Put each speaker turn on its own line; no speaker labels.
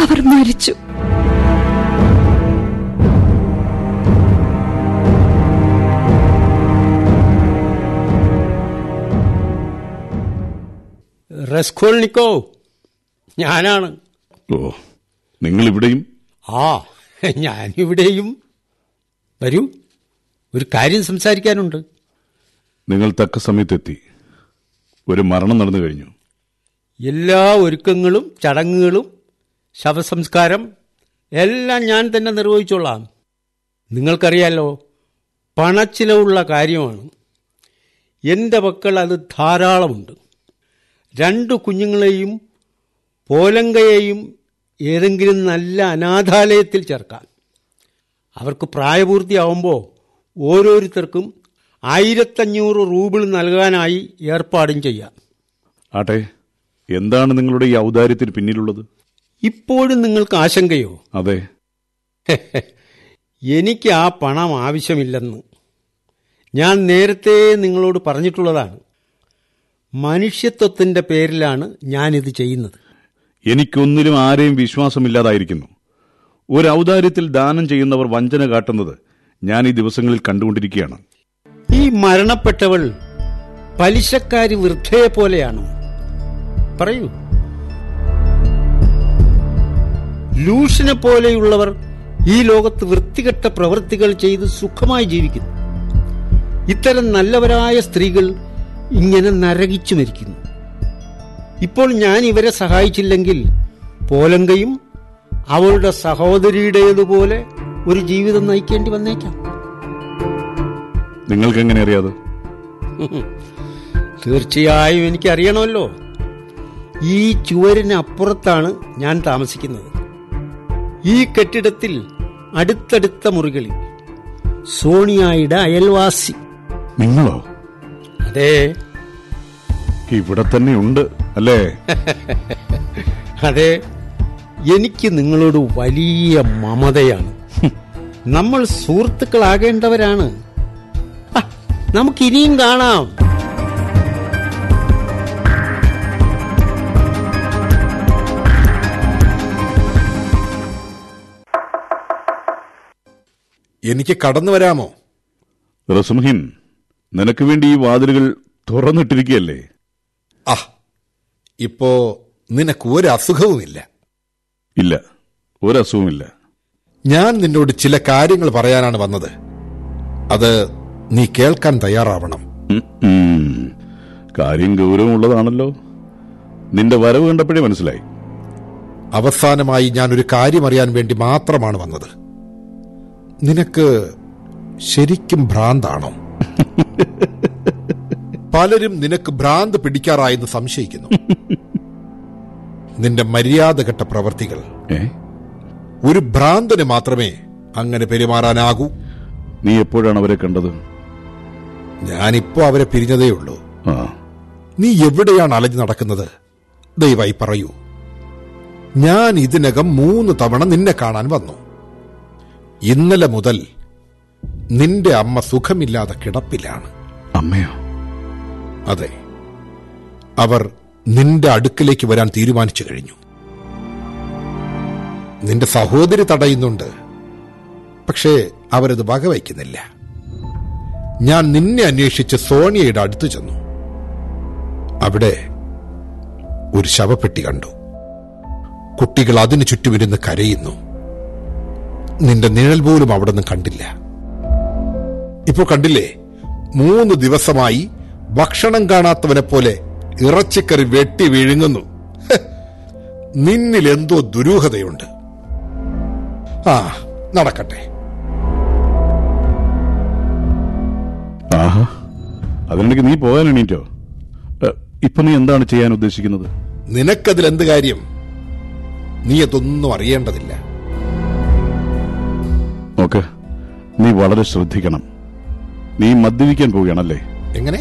അവർ മരിച്ചു
റസ്കോൾനിക്കോ ഞാനാണ്
ഓ നിങ്ങൾ ഇവിടെയും
ആ ഞാനിവിടെയും വരൂ ഒരു കാര്യം സംസാരിക്കാനുണ്ട്
നിങ്ങൾ തക്ക സമയത്തെത്തി ഒരു മരണം നടന്നു കഴിഞ്ഞു
എല്ലാ ഒരുക്കങ്ങളും ചടങ്ങുകളും ശവസംസ്കാരം എല്ലാം ഞാൻ തന്നെ നിർവഹിച്ചോളാം നിങ്ങൾക്കറിയാലോ പണച്ചിലവുള്ള കാര്യമാണ് എൻ്റെ പക്കൽ അത് ധാരാളമുണ്ട് രണ്ട് കുഞ്ഞുങ്ങളെയും പോലങ്കയെയും ഏതെങ്കിലും നല്ല അനാഥാലയത്തിൽ ചേർക്കാം അവർക്ക് പ്രായപൂർത്തിയാവുമ്പോൾ ഓരോരുത്തർക്കും ആയിരത്തഞ്ഞൂറ് റൂബിൾ നൽകാനായി ഏർപ്പാടും ചെയ്യാം
ആട്ടെ എന്താണ് നിങ്ങളുടെ ഈ ഔദാര്യത്തിന് പിന്നിലുള്ളത്
ഇപ്പോഴും നിങ്ങൾക്ക് ആശങ്കയോ
അതെ
എനിക്ക് ആ പണം ആവശ്യമില്ലെന്ന് ഞാൻ നേരത്തെ നിങ്ങളോട് പറഞ്ഞിട്ടുള്ളതാണ് മനുഷ്യത്വത്തിൻ്റെ പേരിലാണ് ഞാനിത് ചെയ്യുന്നത്
എനിക്കൊന്നിലും ആരെയും വിശ്വാസമില്ലാതായിരിക്കുന്നു ഒരു ഔദാര്യത്തിൽ ദാനം ചെയ്യുന്നവർ വഞ്ചന കാട്ടുന്നത് ഞാൻ ഈ ദിവസങ്ങളിൽ കണ്ടുകൊണ്ടിരിക്കുകയാണ്
ഈ മരണപ്പെട്ടവൾ പലിശക്കാരി വൃദ്ധയെ പോലെയാണോ പറയൂ ലൂഷിനെ പോലെയുള്ളവർ ഈ ലോകത്ത് വൃത്തികെട്ട പ്രവൃത്തികൾ ചെയ്ത് സുഖമായി ജീവിക്കുന്നു ഇത്തരം നല്ലവരായ സ്ത്രീകൾ ഇങ്ങനെ നരകിച്ചു മരിക്കുന്നു ഇപ്പോൾ ഞാൻ ഇവരെ സഹായിച്ചില്ലെങ്കിൽ പോലങ്കയും അവളുടെ സഹോദരിയുടേതുപോലെ ഒരു ജീവിതം നയിക്കേണ്ടി വന്നേക്കാം
നിങ്ങൾക്ക് എങ്ങനെ അറിയാതെ
തീർച്ചയായും എനിക്കറിയണമല്ലോ ഈ ചുവരിന് അപ്പുറത്താണ് ഞാൻ താമസിക്കുന്നത് ഈ കെട്ടിടത്തിൽ അടുത്തടുത്ത മുറികളിൽ സോണിയായുടെ അയൽവാസി
നിങ്ങളോ
അതെ
ഇവിടെ തന്നെ ഉണ്ട് അല്ലേ
അതെ എനിക്ക് നിങ്ങളോട് വലിയ മമതയാണ് നമ്മൾ സുഹൃത്തുക്കളാകേണ്ടവരാണ് ആ, നമുക്കിനിയും കാണാം
എനിക്ക് കടന്നു വരാമോ
റസുംഹിൻ നിനക്ക് വേണ്ടി ഈ വാതിലുകൾ തുറന്നിട്ടിരിക്കുകയല്ലേ
ആ ഇപ്പോ നിനക്ക് ഒരു അസുഖവുമില്ല
ഇല്ല ഒരസുഖമില്ല
ഞാൻ നിന്നോട് ചില കാര്യങ്ങൾ പറയാനാണ് വന്നത് അത് നീ കേൾക്കാൻ തയ്യാറാവണം
ഉം, ഉം. കാര്യം ഗൗരവമുള്ളതാണല്ലോ നിന്റെ വരവ് കണ്ടപ്പോഴേ മനസ്സിലായി
അവസാനമായി ഞാൻ ഒരു കാര്യം അറിയാൻ വേണ്ടി മാത്രമാണ് വന്നത് നിനക്ക് ശരിക്കും ഭ്രാന്താണോ പലരും നിനക്ക് ഭ്രാന്ത് പിടിക്കാറായെന്ന് സംശയിക്കുന്നു നിന്റെ മര്യാദഘട്ട പ്രവർത്തികൾ
ഏ
ഒരു ഭ്രാന്തന് മാത്രമേ അങ്ങനെ പെരുമാറാനാകൂ
നീ എപ്പോഴാണ് അവരെ കണ്ടത്
ഞാനിപ്പോ അവരെ പിരിഞ്ഞതേ ഉള്ളൂ
ആ
നീ എവിടെയാണ് അലഞ്ഞു നടക്കുന്നത് ദയവായി പറയൂ ഞാൻ ഇതിനകം മൂന്ന് തവണ നിന്നെ കാണാൻ വന്നു ഇന്നലെ മുതൽ നിന്റെ അമ്മ സുഖമില്ലാതെ കിടപ്പിലാണ്
അമ്മയോ
അതെ അവർ നിന്റെ അടുക്കിലേക്ക് വരാൻ തീരുമാനിച്ചു കഴിഞ്ഞു നിന്റെ സഹോദരി തടയുന്നുണ്ട് പക്ഷേ അവരത് വകവയ്ക്കുന്നില്ല ഞാൻ നിന്നെ അന്വേഷിച്ച് സോണിയയുടെ അടുത്ത് ചെന്നു അവിടെ ഒരു ശവപ്പെട്ടി കണ്ടു കുട്ടികൾ അതിനു ചുറ്റുമിരുന്ന് കരയുന്നു നിന്റെ നിഴൽ പോലും അവിടെ നിന്ന് കണ്ടില്ല ഇപ്പോ കണ്ടില്ലേ മൂന്ന് ദിവസമായി ഭക്ഷണം കാണാത്തവനെ പോലെ ഇറച്ചിക്കറി വെട്ടി വിഴുങ്ങുന്നു ഹ്, നിന്നിൽ എന്തോ ദുരൂഹതയുണ്ട് ആ നടക്കട്ടെ
ആഹാ അതിനിടയ്ക്ക് നീ പോകാൻ എണീറ്റോ ഏ, ഇപ്പൊ നീ എന്താണ് ചെയ്യാൻ ഉദ്ദേശിക്കുന്നത്
നിനക്കതിൽ എന്ത് കാര്യം നീ അതൊന്നും അറിയേണ്ടതില്ല
നോക്ക് നീ വളരെ ശ്രദ്ധിക്കണം നീ മദ്യപിക്കാൻ പോവുകയാണല്ലേ
എങ്ങനെ